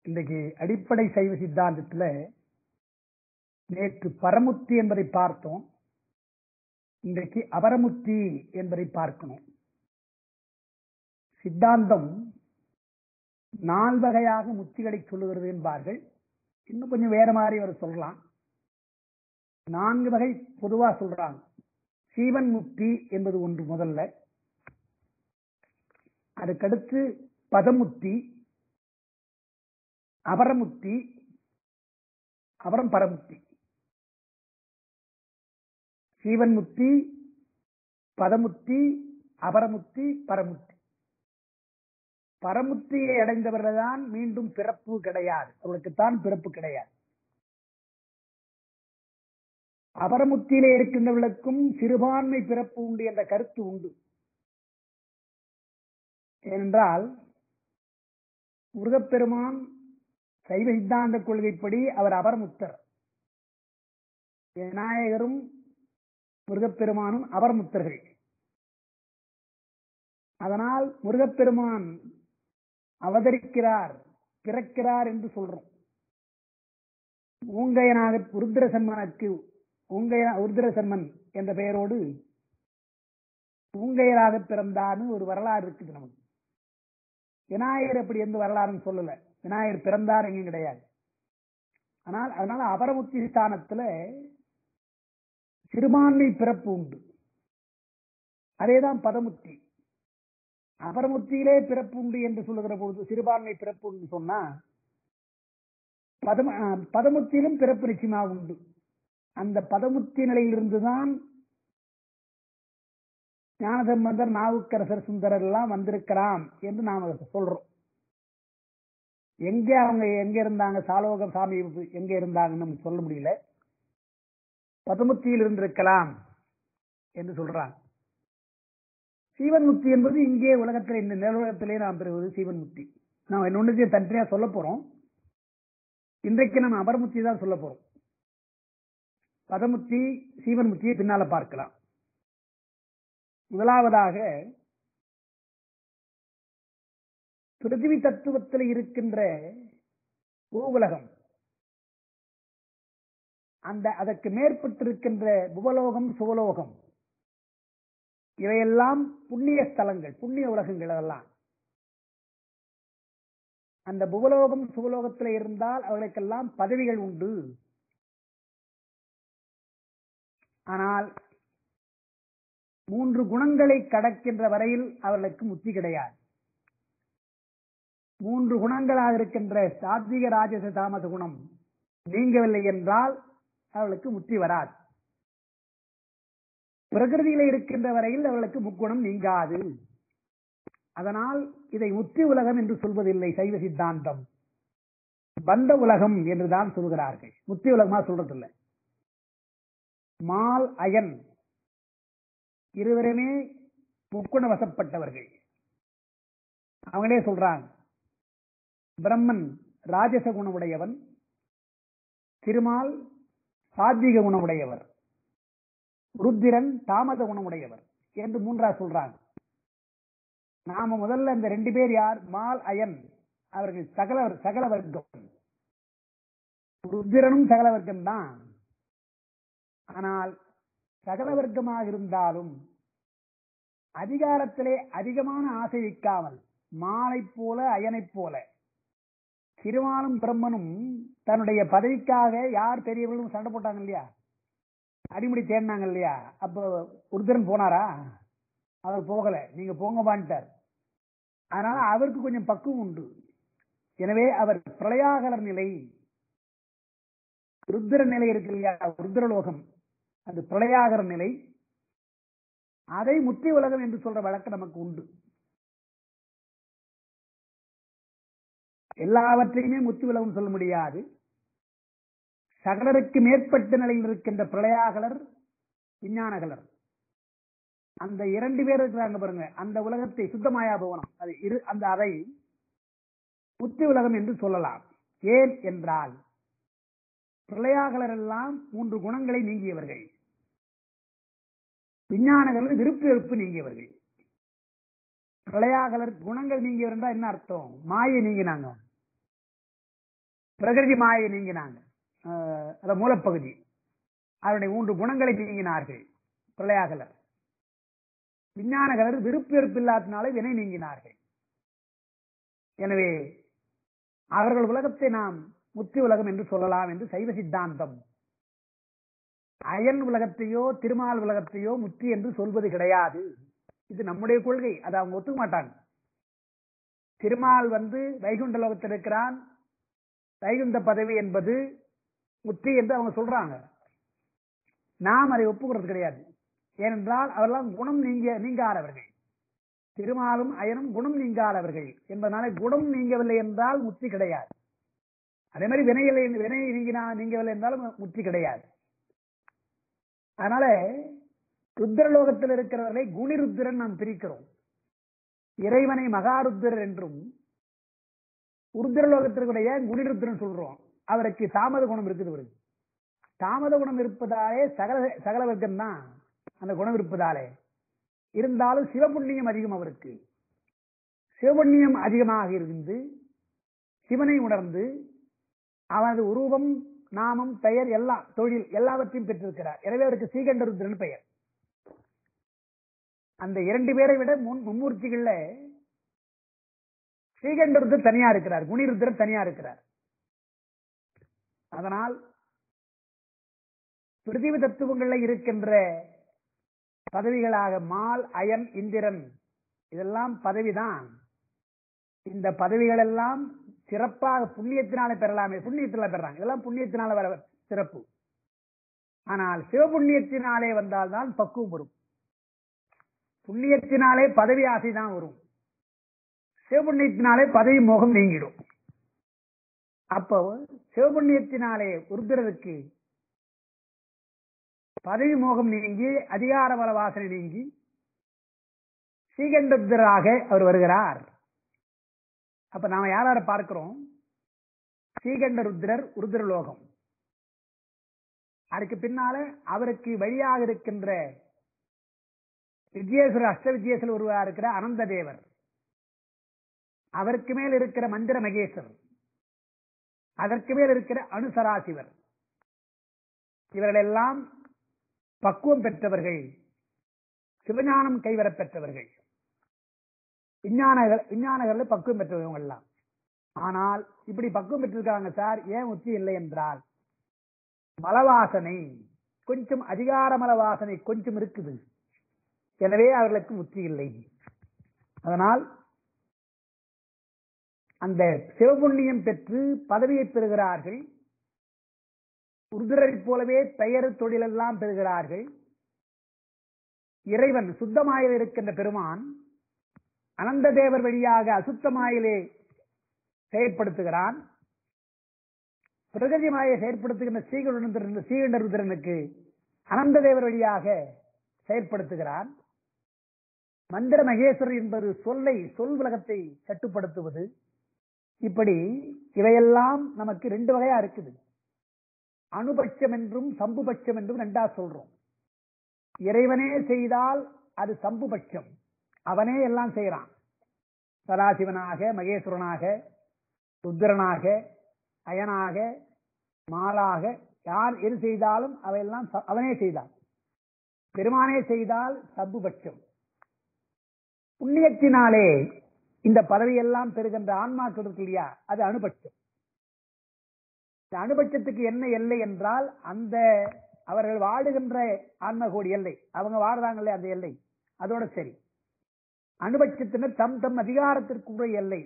இன்றைக்கு அடிப்படை சைவ சித்தாந்தத்துல நேற்று பரமுத்தி என்பதை பார்த்தோம் இன்றைக்கு அபரமுத்தி என்பதை பார்க்கணும் சித்தாந்தம் நால்வகையாக முத்திகளை சொல்லுகிறது என்பார்கள் இன்னும் கொஞ்சம் வேற மாதிரி அவர் சொல்லலாம் நான்கு வகை பொதுவா சொல்றாங்க சீவன் முக்தி என்பது ஒன்று முதல்ல அதுக்கடுத்து பதமுத்தி அபரமுத்தி அபரம் பரமுத்தி சீவன் முத்தி பதமுத்தி அபரமுத்தி பரமுத்தி பரமுத்தியை அடைந்தவர்கள் தான் மீண்டும் பிறப்பு கிடையாது அவர்களுக்குத்தான் பிறப்பு கிடையாது அபரமுத்தியிலே இருக்கின்றவர்களுக்கும் சிறுபான்மை பிறப்பு உண்டு என்ற கருத்து உண்டு ஏனென்றால் முருகப்பெருமான் சைவ சித்தாந்த கொள்கைப்படி அவர் அபரமுத்தர் விநாயகரும் முருகப்பெருமானும் அபரமுத்தர்கள் அதனால் முருகப்பெருமான் அவதரிக்கிறார் பிறக்கிறார் என்று சொல்றோம் ஊங்கையனாக உருத்திரசன்மனுக்கு ஊங்கைய உருத்திரசன்மன் என்ற பெயரோடு ஊங்கையராக பிறந்தான்னு ஒரு வரலாறு இருக்குது நமக்கு விநாயகர் அப்படி எந்த வரலாறுன்னு சொல்லல விநாயகர் பிறந்தார் எங்கேயும் கிடையாது ஆனால் அதனால அபரமுத்தி ஸ்தானத்துல சிறுபான்மை பிறப்பு உண்டு அதேதான் பதமுத்தி அபரமுத்தியிலே பிறப்பு உண்டு என்று சொல்லுகிற பொழுது சிறுபான்மை பிறப்பு உண்டு சொன்னா பதம பதமுத்தியிலும் பிறப்பு நிச்சயமா உண்டு அந்த பதமுத்தி நிலையிலிருந்துதான் ஞானசம்பந்தர் நாவுக்கரசர் சுந்தரர் எல்லாம் வந்திருக்கலாம் என்று நாம் சொல்றோம் எங்க அவங்க எங்க இருந்தாங்க சாலோகம் சாமி எங்க இருந்தாங்கன்னு சொல்ல முடியல பதமுத்தியில் இருந்திருக்கலாம் என்று சொல்றாங்க சீவன் முக்தி என்பது இங்கே உலகத்தில் இந்த நிலவரத்திலே நாம் பெறுவது சீவன் முக்தி நாம் இன்னொன்று தனித்தனியா சொல்ல போறோம் இன்றைக்கு நம்ம அபரமுத்தி தான் சொல்ல போறோம் பதமுத்தி சீவன் முத்தியை பின்னால பார்க்கலாம் முதலாவதாக பிருத்திவி தத்துவத்தில் இருக்கின்ற பூவுலகம் அந்த அதற்கு மேற்பட்டிருக்கின்ற புவலோகம் சுவலோகம் இவையெல்லாம் புண்ணிய ஸ்தலங்கள் புண்ணிய உலகங்கள் அதெல்லாம் அந்த புவலோகம் சுவலோகத்தில் இருந்தால் அவர்களுக்கெல்லாம் பதவிகள் உண்டு ஆனால் மூன்று குணங்களை கடக்கின்ற வரையில் அவர்களுக்கு முத்தி கிடையாது மூன்று குணங்களாக இருக்கின்ற சாத்விக ராஜச தாமச குணம் நீங்கவில்லை என்றால் அவர்களுக்கு முத்தி வராது பிரகிருதியில இருக்கின்ற வரையில் அவர்களுக்கு முக்குணம் நீங்காது அதனால் இதை முத்தி உலகம் என்று சொல்வதில்லை சைவ சித்தாந்தம் பந்த உலகம் என்றுதான் சொல்கிறார்கள் முத்தி உலகமா சொல்றதில்லை மால் அயன் இருவருமே முக்குண வசப்பட்டவர்கள் அவங்களே சொல்றாங்க பிரம்மன் ராஜச குணமுடையவன் திருமால் சாத்விக குணமுடையவர் ருத்திரன் தாமத குணமுடையவர் என்று மூன்றா சொல்றாங்க நாம முதல்ல இந்த ரெண்டு பேர் யார் மால் அயன் அவர்கள் சகல சகல வர்க்கம் ருத்திரனும் சகல வர்க்கம் தான் ஆனால் சகல வர்க்கமாக இருந்தாலும் அதிகாரத்திலே அதிகமான ஆசை வைக்காமல் மாலை போல அயனைப் போல திருமாலும் பிரம்மனும் தன்னுடைய பதவிக்காக யார் பெரியவர்களும் சண்டை போட்டாங்க இல்லையா அடிமுடி தேடினாங்க இல்லையா அப்போ உருத்தரன் போனாரா அவர் போகல நீங்க போங்க பான்ட்டார் அதனால அவருக்கு கொஞ்சம் பக்குவம் உண்டு எனவே அவர் பிரளயாகலர் நிலை ருத்திர நிலை இருக்கு இல்லையா ருத்ரலோகம் அது பிரளயாகர நிலை அதை முத்தி உலகம் என்று சொல்ற வழக்கம் நமக்கு உண்டு எல்லாவற்றையுமே முத்தி உலகம் சொல்ல முடியாது சகலருக்கு மேற்பட்ட நிலையில் இருக்கின்ற பிரளயாகலர் விஞ்ஞானகலர் அந்த இரண்டு பேர் இருக்கிறாங்க பாருங்க அந்த உலகத்தை சுத்தமாயா பவனம் அது இரு அந்த அறை முத்தி உலகம் என்று சொல்லலாம் ஏன் என்றால் பிரளயாகலர் எல்லாம் மூன்று குணங்களை நீங்கியவர்கள் விஞ்ஞானகலர் விருப்பு வெறுப்பு நீங்கியவர்கள் பிரளயாகலர் குணங்கள் நீங்கியவர் என்றால் என்ன அர்த்தம் மாயை நீங்கினாங்க பிரகிருதி மாயை நீங்கினாங்க அஹ், அத மூலப்பகுதி அவருடைய மூன்று குணங்களை நீங்கினார்கள் பிரளயாகலர் விஞ்ஞானகலர் விருப்பு வெறுப்பு இல்லாதனால வினை நீங்கினார்கள் எனவே அவர்கள் உலகத்தை நாம் முத்தி உலகம் என்று சொல்லலாம் என்று சைவ சித்தாந்தம் அயன் உலகத்தையோ திருமால் உலகத்தையோ முத்தி என்று சொல்வது கிடையாது இது நம்முடைய கொள்கை அதை அவங்க ஒத்துக்க மாட்டாங்க திருமால் வந்து வைகுண்ட லோகத்தில் இருக்கிறான் வைகுண்ட பதவி என்பது முத்தி என்று அவங்க சொல்றாங்க நாம் அதை ஒப்புக்கிறது கிடையாது ஏனென்றால் அவரெல்லாம் குணம் நீங்க நீங்காதவர்கள் திருமாலும் அயனும் குணம் நீங்காதவர்கள் என்பதனால குணம் நீங்கவில்லை என்றால் முத்தி கிடையாது அதே மாதிரி வினையில்லை வினை நீங்கினா நீங்கவில்லை என்றாலும் முத்தி கிடையாது அதனால ருத்ரலோகத்தில் இருக்கிறவர்களை குணிருத்திரன் நாம் பிரிக்கிறோம் இறைவனை மகாருத்திரர் என்றும் உருத்திரலோகத்திற்குடைய குணிருத்திரன் சொல்றோம் அவருக்கு தாமத குணம் இருக்குது இவருக்கு தாமத குணம் இருப்பதாலே சகல சகல வர்க்கம் தான் அந்த குணம் இருப்பதாலே இருந்தாலும் சிவபுண்ணியம் அதிகம் அவருக்கு சிவபுண்ணியம் அதிகமாக இருந்து சிவனை உணர்ந்து அவனது உருவம் நாமம் பெயர் எல்லாம் தொழில் எல்லாவற்றையும் பெற்றிருக்கிறார் எனவே அவருக்கு ஸ்ரீகண்டருத்ரன் பெயர் அந்த இரண்டு பேரை விட முன் மும்மூர்த்திகள்ல ஸ்ரீகண்டருத்தர் தனியா இருக்கிறார் குணிருத்தர் தனியா இருக்கிறார் அதனால் பிருத்திவி தத்துவங்கள்ல இருக்கின்ற பதவிகளாக மால் அயன் இந்திரன் இதெல்லாம் பதவிதான் இந்த பதவிகள் எல்லாம் சிறப்பாக புண்ணியத்தினால பெறலாமே புண்ணியத்தினால பெறாங்க இதெல்லாம் புண்ணியத்தினால வர சிறப்பு ஆனால் சிவபுண்ணியத்தினாலே வந்தால்தான் பக்குவம் வரும் புண்ணியத்தினாலே பதவி ஆசை தான் வரும் சிவபுண்ணியத்தினாலே பதவி மோகம் நீங்கிடும் அப்போ சிவபுண்ணியத்தினாலே உருத்திரருக்கு பதவி மோகம் நீங்கி அதிகார பல வாசனை நீங்கி ஸ்ரீகண்டருத்தராக அவர் வருகிறார் அப்ப நாம யார் யாரை பார்க்கிறோம் ஸ்ரீகண்ட ருத்ரர் உருத்திரலோகம் அதுக்கு பின்னால அவருக்கு வழியாக இருக்கின்ற வித்யேஸ்வரர் அஷ்ட வித்யேஸ்வரர் ஒருவரா இருக்கிற அனந்த தேவர் அதற்கு மேல் இருக்கிற மந்திர மகேஸ்வர் அதற்கு மேல் இருக்கிற அனுசராசிவர் இவர்களெல்லாம் பக்குவம் பெற்றவர்கள் சிவஞானம் கைவரப் பெற்றவர்கள் விஞ்ஞானகள் விஞ்ஞானகர்கள் பக்குவம் பெற்றவங்க எல்லாம் ஆனால் இப்படி பக்குவம் பெற்றிருக்காங்க சார் ஏன் உச்சி இல்லை என்றால் மலவாசனை கொஞ்சம் அதிகார மலவாசனை கொஞ்சம் இருக்குது எனவே அவர்களுக்கு முத்தி இல்லை அதனால் அந்த சிவபுண்ணியம் பெற்று பதவியை பெறுகிறார்கள் உருதுரை போலவே பெயர் தொழிலெல்லாம் பெறுகிறார்கள் இறைவன் சுத்தமாயில் இருக்கின்ற பெருமான் அனந்த தேவர் வழியாக அசுத்தமாயிலே செயற்படுத்துகிறான் பிரகதி மாயை செயற்படுத்துகின்ற ஸ்ரீகண்ட ஸ்ரீகண்ட ருத்ரனுக்கு அனந்த தேவர் வழியாக செயற்படுத்துகிறான் மந்திர மகேஸ்வரர் என்பது சொல்லை சொல் உலகத்தை கட்டுப்படுத்துவது இப்படி இவையெல்லாம் நமக்கு ரெண்டு வகையா இருக்குது அணுபட்சம் என்றும் சம்புபட்சம் என்றும் ரெண்டா சொல்றோம் இறைவனே செய்தால் அது சம்புபட்சம் அவனே எல்லாம் செய்யறான் சதாசிவனாக மகேஸ்வரனாக ருத்ரனாக அயனாக மாலாக யார் எது செய்தாலும் அவையெல்லாம் ச- அவனே செய்தான் பெருமானே செய்தால் சம்புபட்சம் புண்ணியத்தினாலே இந்த பதவியெல்லாம் பெறுகின்ற ஆன்மாக்கள் இருக்கு இல்லையா அது அணுபட்சம் இந்த அணுபட்சத்துக்கு என்ன எல்லை என்றால் அந்த அவர்கள் வாடுகின்ற ஆன்மகோடி எல்லை அவங்க வாடுறாங்களே அந்த எல்லை அதோட சரி அணுபட்சத்தினர் தம் தம் அதிகாரத்திற்குரிய எல்லை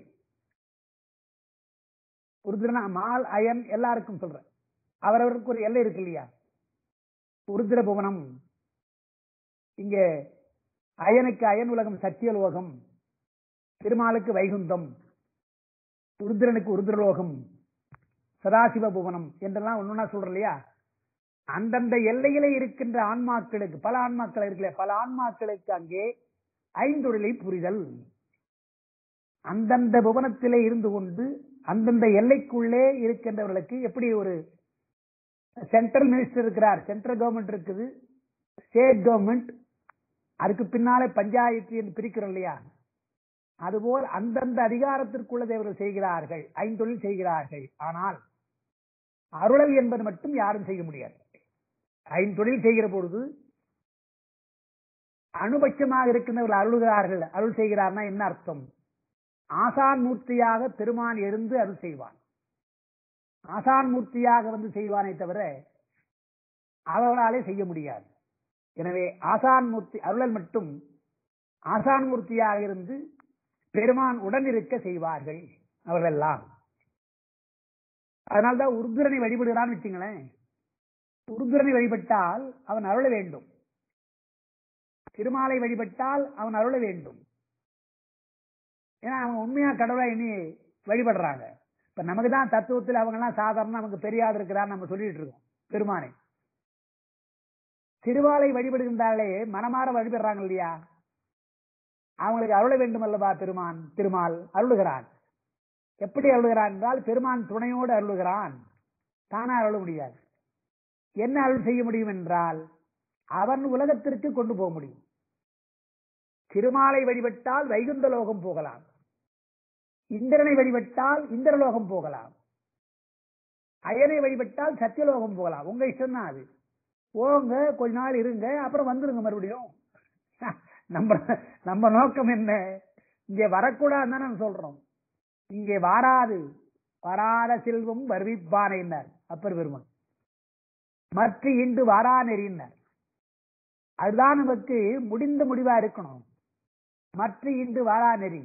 உருதிரனா மால் அயன் எல்லாருக்கும் சொல்றேன் அவரவருக்கு ஒரு எல்லை இருக்கு இல்லையா உருதிர புவனம் இங்க அயனுக்கு அயன் உலகம் சத்தியலோகம் திருமாலுக்கு வைகுந்தம் உருதிரனுக்கு உருதிரலோகம் சதாசிவ புவனம் என்றெல்லாம் ஒண்ணுன்னா சொல்றோம் இல்லையா அந்தந்த எல்லையிலே இருக்கின்ற ஆன்மாக்களுக்கு பல ஆன்மாக்கள் இருக்குல்ல பல ஆன்மாக்களுக்கு அங்கே ஐந்தொழிலை புரிதல் அந்தந்த புவனத்திலே இருந்து கொண்டு அந்தந்த எல்லைக்குள்ளே இருக்கின்றவர்களுக்கு எப்படி ஒரு சென்ட்ரல் மினிஸ்டர் இருக்கிறார் சென்ட்ரல் கவர்மெண்ட் இருக்குது ஸ்டேட் கவர்மெண்ட் அதுக்கு பின்னாலே பஞ்சாயத்து என்று பிரிக்கிறோம் இல்லையா அதுபோல் அந்தந்த அதிகாரத்திற்குள்ளதை அவர்கள் செய்கிறார்கள் ஐந்தொழில் செய்கிறார்கள் ஆனால் அருளல் என்பது மட்டும் யாரும் செய்ய முடியாது ஐந்தொழில் செய்கிற பொழுது அனுபட்சமாக இருக்கின்றவர்கள் அருளுகிறார்கள் அருள் செய்கிறார்னா என்ன அர்த்தம் ஆசான் மூர்த்தியாக பெருமான் இருந்து அருள் செய்வான் ஆசான் மூர்த்தியாக வந்து செய்வானே தவிர அவர்களாலே செய்ய முடியாது எனவே ஆசான் மூர்த்தி அருளல் மட்டும் ஆசான் மூர்த்தியாக இருந்து பெருமான் உடன் இருக்க செய்வார்கள் அவர்களெல்லாம் அதனால்தான் உருதுரனை வழிபடுகிறான்னு வச்சுங்களேன் உருதுரனை வழிபட்டால் அவன் அருள வேண்டும் திருமாலை வழிபட்டால் அவன் அருள வேண்டும் ஏன்னா அவங்க உண்மையா கடவுளை எண்ணி வழிபடுறாங்க இப்ப நமக்கு தான் தத்துவத்தில் அவங்க எல்லாம் சாதாரண நமக்கு பெரியாள் இருக்கிறான்னு நம்ம சொல்லிட்டு இருக்கோம் பெருமானை திருவாலை வழிபடுகின்றாலே மனமாற வழிபடுறாங்க இல்லையா அவங்களுக்கு அருள வேண்டும் அல்லவா பெருமான் திருமால் அருளுகிறான் எப்படி அருளுகிறான் என்றால் பெருமான் துணையோடு அருளுகிறான் தானா அருள முடியாது என்ன அருள் செய்ய முடியும் என்றால் அவன் உலகத்திற்கு கொண்டு போக முடியும் திருமாலை வழிபட்டால் வைகுந்த லோகம் போகலாம் இந்திரனை வழிபட்டால் இந்திரலோகம் போகலாம் அயனை வழிபட்டால் சத்தியலோகம் போகலாம் உங்க இஷ்டம் தான் அது போங்க கொஞ்ச நாள் இருங்க அப்புறம் வந்துருங்க மறுபடியும் நம்ம நம்ம நோக்கம் என்ன இங்கே வரக்கூடாதுன்னு தான் நம்ம சொல்றோம் இங்கே வாராது வராத செல்வம் வருவிப்பானைன்னார் அப்பர் பெருமான் மற்ற இன்று வாரா நெறியினார் அதுதான் நமக்கு முடிந்த முடிவா இருக்கணும் மற்ற இன்று வாரா நெறி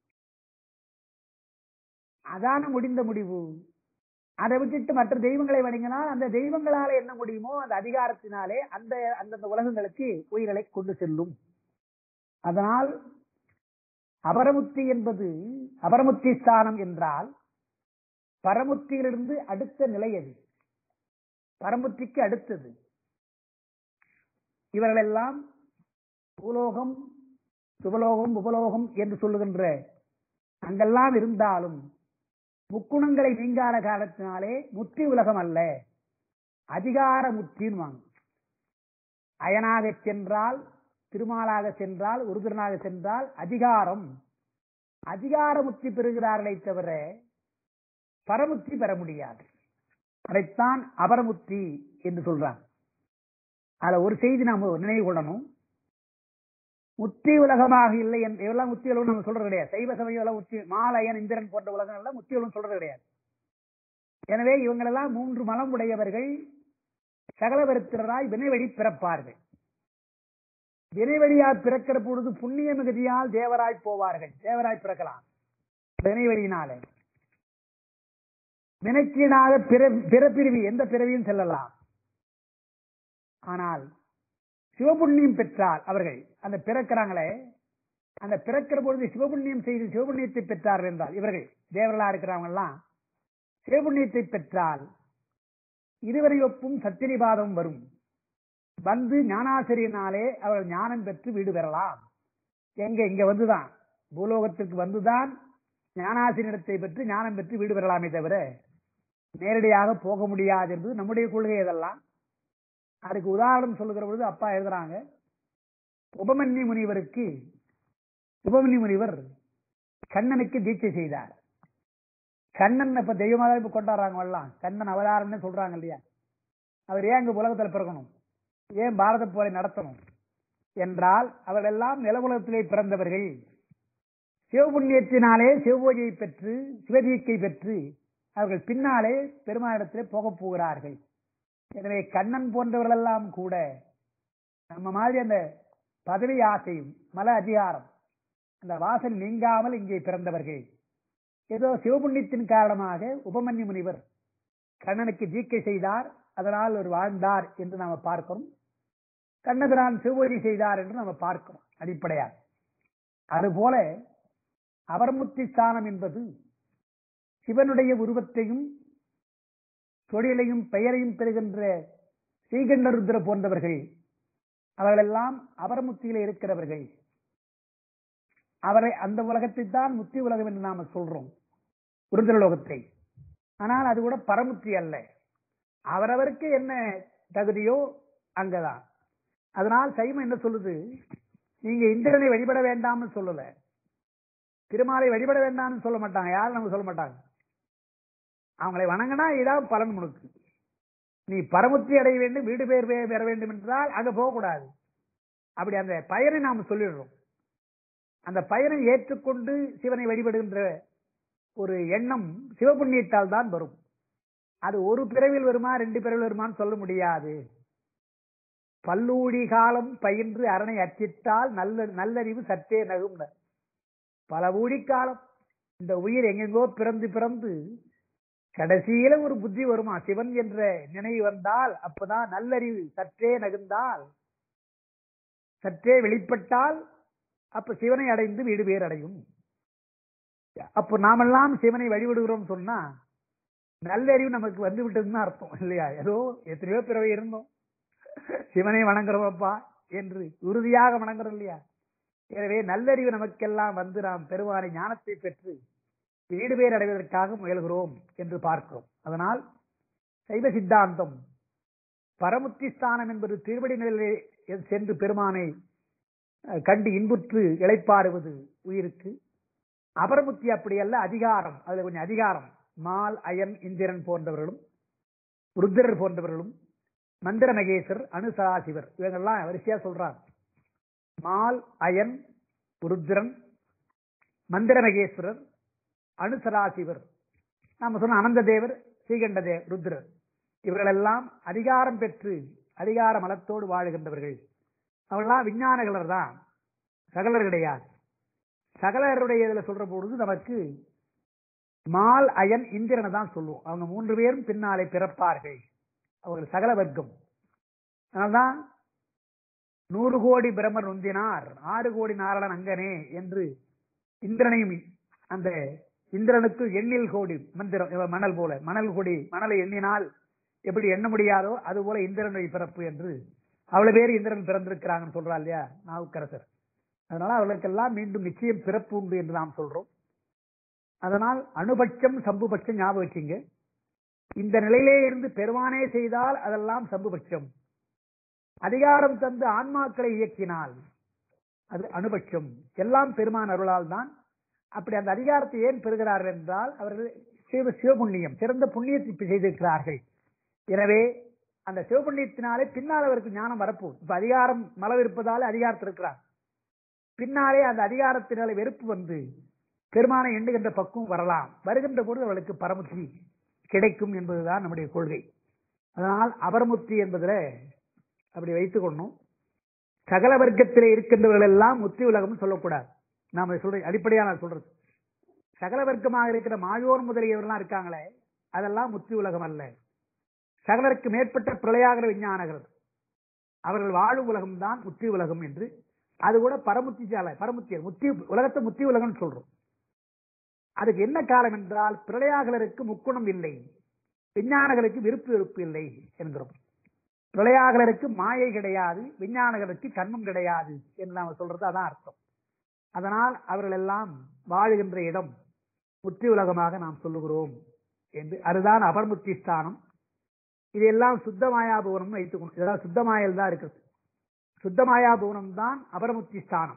அதான முடிந்த முடிவு அதை விட்டுட்டு மற்ற தெய்வங்களை வணங்கினால் அந்த தெய்வங்களால என்ன முடியுமோ அந்த அதிகாரத்தினாலே அந்த அந்தந்த உலகங்களுக்கு உயிர்களை கொண்டு செல்லும் அதனால் அபரமுத்தி என்பது அபரமுத்தி ஸ்தானம் என்றால் பரமுத்தியிலிருந்து அடுத்த நிலை அது பரமுத்திக்கு அடுத்தது இவர்களெல்லாம் பூலோகம் சுபலோகம் உபலோகம் என்று சொல்லுகின்ற அங்கெல்லாம் இருந்தாலும் முக்குணங்களை நீங்காத காலத்தினாலே முத்தி உலகம் அல்ல அதிகார முத்தின்னு அயனாக சென்றால் திருமாலாக சென்றால் உருதுரனாக சென்றால் அதிகாரம் அதிகார முத்தி பெறுகிறார்களே தவிர பரமுத்தி பெற முடியாது அதைத்தான் அபரமுத்தி என்று சொல்றாங்க அதுல ஒரு செய்தி நாம நினைவு கொள்ளணும் முத்தி உலகமாக இல்லை என்று எல்லாம் முத்தி உலகம் நம்ம சொல்றது கிடையாது சைவ சமயம் எல்லாம் முத்தி மாலயன் இந்திரன் போன்ற உலகம் எல்லாம் முத்தி உலகம் சொல்றது கிடையாது எனவே இவங்களெல்லாம் மூன்று மலம் உடையவர்கள் சகலவருத்திரராய் வினைவழி பிறப்பார்கள் வினைவழியால் பிறக்கிற பொழுது புண்ணிய மிகுதியால் தேவராய் போவார்கள் தேவராய் பிறக்கலாம் வினைவழியினாலே வினைக்கீடாக பிற பிறப்பிரிவி எந்த பிறவியும் செல்லலாம் ஆனால் சிவபுண்ணியம் பெற்றால் அவர்கள் அந்த பிறக்கிறாங்களே அந்த பிறக்கிற பொழுது சிவபுண்ணியம் செய்து சிவபுண்ணியத்தை பெற்றார்கள் என்றால் இவர்கள் தேவர்களா இருக்கிறவங்க எல்லாம் சிவபுண்ணியத்தை பெற்றால் இருவரை ஒப்பும் சத்திரிபாதம் வரும் வந்து ஞானாசிரியனாலே அவர்கள் ஞானம் பெற்று வீடு பெறலாம் எங்க இங்க வந்துதான் பூலோகத்திற்கு வந்துதான் ஞானாசிரியத்தை பெற்று ஞானம் பெற்று வீடு பெறலாமே தவிர நேரடியாக போக முடியாது என்பது நம்முடைய கொள்கை இதெல்லாம் அதுக்கு உதாரணம் சொல்லுகிற பொழுது அப்பா எழுதுறாங்க உபமன்யு முனிவருக்கு உபமன்யு முனிவர் கண்ணனுக்கு தீட்சை செய்தார் கண்ணன் இப்ப தெய்வமாக இப்ப கொண்டாடுறாங்க எல்லாம் கண்ணன் அவதாரம்னு சொல்றாங்க இல்லையா அவர் ஏன் இங்க உலகத்துல பிறக்கணும் ஏன் பாரத போரை நடத்தணும் என்றால் அவர்களெல்லாம் நிலவுலகத்திலே பிறந்தவர்கள் சிவபுண்ணியத்தினாலே சிவபூஜையை பெற்று சிவதீக்கை பெற்று அவர்கள் பின்னாலே பெருமானிடத்திலே போகப் போகிறார்கள் எனவே கண்ணன் போன்றவர்களெல்லாம் கூட நம்ம மாதிரி அந்த பதவி ஆசையும் மல அதிகாரம் அந்த வாசல் நீங்காமல் இங்கே பிறந்தவர்கள் ஏதோ சிவபுண்ணியத்தின் காரணமாக உபமன்யு முனிவர் கண்ணனுக்கு ஜீக்கை செய்தார் அதனால் ஒரு வாழ்ந்தார் என்று நாம பார்க்கிறோம் கண்ணபிரான் சிவபூஜை செய்தார் என்று நாம பார்க்கிறோம் அடிப்படையாக அதுபோல அபரமுத்தி ஸ்தானம் என்பது சிவனுடைய உருவத்தையும் தொழிலையும் பெயரையும் பெறுகின்ற ஸ்ரீகண்டருத்ர போன்றவர்கள் அவர்களெல்லாம் அபரமுத்தியில இருக்கிறவர்கள் அவரை அந்த உலகத்தை தான் முத்தி உலகம் என்று நாம சொல்றோம் உருந்திரலோகத்தை ஆனால் அது கூட பரமுத்தி அல்ல அவரவருக்கு என்ன தகுதியோ அங்கதான் அதனால் சைமம் என்ன சொல்லுது நீங்க இந்திரனை வழிபட வேண்டாம்னு சொல்லல திருமாலை வழிபட வேண்டாம்னு சொல்ல மாட்டாங்க யாரும் நம்ம சொல்ல மாட்டாங்க அவங்களை வணங்கினா இதான் பலன் உனக்கு நீ பரமுத்தி அடைய வேண்டும் வீடு பேர் பெ- பெற வேண்டும் என்றால் அங்க போகக்கூடாது அப்படி அந்த பயனை நாம் சொல்லிடுறோம் அந்த பயனை ஏற்றுக்கொண்டு சிவனை வழிபடுகின்ற ஒரு எண்ணம் சிவபுண்ணியத்தால் தான் வரும் அது ஒரு பிறவில் வருமா ரெண்டு பிறவில் வருமான்னு சொல்ல முடியாது பல்லூடி காலம் பயின்று அரணை அச்சிட்டால் நல்ல நல்லறிவு சற்றே நகும் பல ஊழி காலம் இந்த உயிர் எங்கெங்கோ பிறந்து பிறந்து கடைசியில ஒரு புத்தி வருமா சிவன் என்ற நினைவு வந்தால் அப்பதான் நல்லறிவு சற்றே நகுந்தால் சற்றே வெளிப்பட்டால் அப்ப சிவனை அடைந்து வீடு பேர் அடையும் அப்போ நாமெல்லாம் சிவனை வழிபடுகிறோம் சொன்னா நல்லறிவு நமக்கு வந்து விட்டதுன்னு அர்த்தம் இல்லையா ஏதோ எத்தனையோ பிறவை இருந்தோம் சிவனை வணங்குறோமப்பா என்று உறுதியாக வணங்குறோம் இல்லையா எனவே நல்லறிவு நமக்கெல்லாம் வந்து நாம் பெருமானை ஞானத்தை பெற்று வீடு பேர் அடைவதற்காக முயல்கிறோம் என்று பார்க்கிறோம் அதனால் சைவ சித்தாந்தம் பரமுத்தி ஸ்தானம் என்பது திருவடி நிலையிலே சென்று பெருமானை அஹ், கண்டு இன்புற்று இளைப்பாறுவது உயிருக்கு அபரமுத்தி அப்படி அல்ல அதிகாரம் அதுல கொஞ்சம் அதிகாரம் மால் அயன் இந்திரன் போன்றவர்களும் ருத்ரர் போன்றவர்களும் மந்திர மகேசர் அனுசராசிவர் இவங்கெல்லாம் வரிசையா சொல்றாங்க மால் அயன் ருத்ரன் மந்திர மகேஸ்வரர் அனுசராசிவர் நாம சொன்ன அனந்த தேவர் ஸ்ரீகண்ட தேவ் ருத்ரர் இவர்களெல்லாம் அதிகாரம் பெற்று அதிகார மலத்தோடு வாழுகின்றவர்கள் அவர்களாம் விஞ்ஞானகலர் தான் சகலர் கிடையாது சகலருடைய இதுல சொல்ற பொழுது நமக்கு மால் அயன் இந்திரனை தான் சொல்லுவோம் அவங்க மூன்று பேரும் பின்னாலே பிறப்பார்கள் அவர்கள் சகல வர்க்கம் அதனால்தான் நூறு கோடி பிரம்மர் நொந்தினார் ஆறு கோடி நாரணன் அங்கனே என்று இந்திரனையும் அந்த இந்திரனுக்கு எண்ணில் கோடி மந்திரம் இவன் மணல் போல மணல் கோடி மணலை எண்ணினால் எப்படி எண்ண முடியாதோ அது போல இந்திரனுடைய பிறப்பு என்று அவ்வளவு பேர் இந்திரன் பிறந்திருக்கிறாங்கன்னு சொல்றா இல்லையா நாவுக்கரசர் அதனால அவர்களுக்கெல்லாம் மீண்டும் நிச்சயம் பிறப்பு உண்டு என்று நாம் சொல்றோம் அதனால் அணுபட்சம் சம்புபட்சம் ஞாபகம் வச்சுங்க இந்த நிலையிலே இருந்து பெருமானே செய்தால் அதெல்லாம் சம்புபட்சம் அதிகாரம் தந்து ஆன்மாக்களை இயக்கினால் அது அணுபட்சம் எல்லாம் பெருமான் அருளால் தான் அப்படி அந்த அதிகாரத்தை ஏன் பெறுகிறார்கள் என்றால் அவர்கள் சிவ சிவபுண்ணியம் சிறந்த புண்ணியத்தை செய்திருக்கிறார்கள் எனவே அந்த சிவபுண்ணியத்தினாலே பின்னால் அவருக்கு ஞானம் வரப்போகுது இப்ப அதிகாரம் மலம் இருப்பதாலே அதிகாரத்தில் இருக்கிறார் பின்னாலே அந்த அதிகாரத்தினால வெறுப்பு வந்து பெருமானை எண்ணுகின்ற பக்குவம் வரலாம் வருகின்ற பொழுது அவளுக்கு பரமுத்தி கிடைக்கும் என்பதுதான் நம்முடைய கொள்கை அதனால் அபரமுத்தி என்பதில் அப்படி வைத்துக் கொள்ளணும் சகல வர்க்கத்திலே இருக்கின்றவர்கள் எல்லாம் முத்தி உலகம் சொல்லக்கூடாது நாம சொல்ற அடிப்படையா நான் சொல்றது சகல வர்க்கமாக இருக்கிற மாயோர் முதலியவர்கள்லாம் இருக்காங்களே அதெல்லாம் முத்தி உலகம் அல்ல சகலருக்கு மேற்பட்ட பிரளயாகர விஞ்ஞானகிறது அவர்கள் வாழும் உலகம் தான் முத்தி உலகம் என்று அது கூட பரமுத்தி சாலை பரமுத்தி முத்தி உலகத்தை முத்தி உலகம்னு சொல்றோம் அதுக்கு என்ன காலம் என்றால் பிரளயாகலருக்கு முக்குணம் இல்லை விஞ்ஞானங்களுக்கு விருப்பு வெறுப்பு இல்லை என்கிறோம் பிரளயாகலருக்கு மாயை கிடையாது விஞ்ஞானங்களுக்கு கண்மம் கிடையாது என்று நாம சொல்றது அதான் அர்த்தம் அதனால் அவர்கள் எல்லாம் வாழுகின்ற இடம் முத்தி உலகமாக நாம் சொல்லுகிறோம் என்று அதுதான் அபர்முத்தி ஸ்தானம் இதெல்லாம் சுத்தமாயா புவனம் வைத்துக்கணும் இதெல்லாம் சுத்தமாயல் தான் இருக்கிறது சுத்தமாயா புவனம் தான் அபரமுத்தி ஸ்தானம்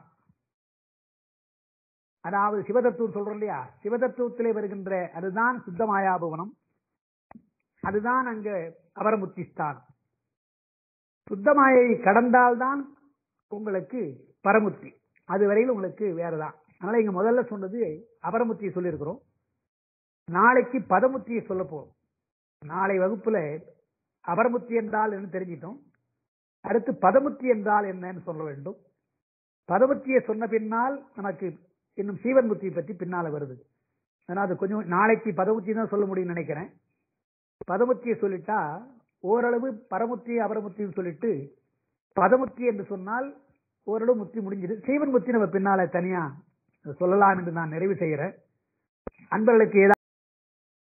அதாவது சிவதத்துவம் சொல்றோம் இல்லையா சிவதத்துவத்திலே வருகின்ற அதுதான் சுத்தமாயா புவனம் அதுதான் அங்க அபரமுத்தி ஸ்தானம் சுத்தமாயை கடந்தால்தான் உங்களுக்கு பரமுத்தி அது வரையில் உங்களுக்கு வேறதான் அதனால இங்க முதல்ல சொன்னது அபரமுத்தியை சொல்லியிருக்கிறோம் நாளைக்கு பதமுத்தியை சொல்ல போறோம் நாளை வகுப்புல அபரமுத்தி என்றால் என்ன தெரிஞ்சிட்டோம் அடுத்து பதமுத்தி என்றால் என்னன்னு சொல்ல வேண்டும் பதமுத்தியை சொன்ன பின்னால் நமக்கு இன்னும் சீவன் முத்தியை பற்றி பின்னால வருது அதனால அது கொஞ்சம் நாளைக்கு பதமுத்தி தான் சொல்ல முடியும்னு நினைக்கிறேன் பதமுத்தியை சொல்லிட்டா ஓரளவு பரமுத்தி அபரமுத்தின்னு சொல்லிட்டு பதமுத்தி என்று சொன்னால் ஓரளவு முத்தி முடிஞ்சது சீவன் முத்தி நம்ம பின்னால தனியா சொல்லலாம் என்று நான் நிறைவு செய்கிறேன் அன்பர்களுக்கு ஏதாவது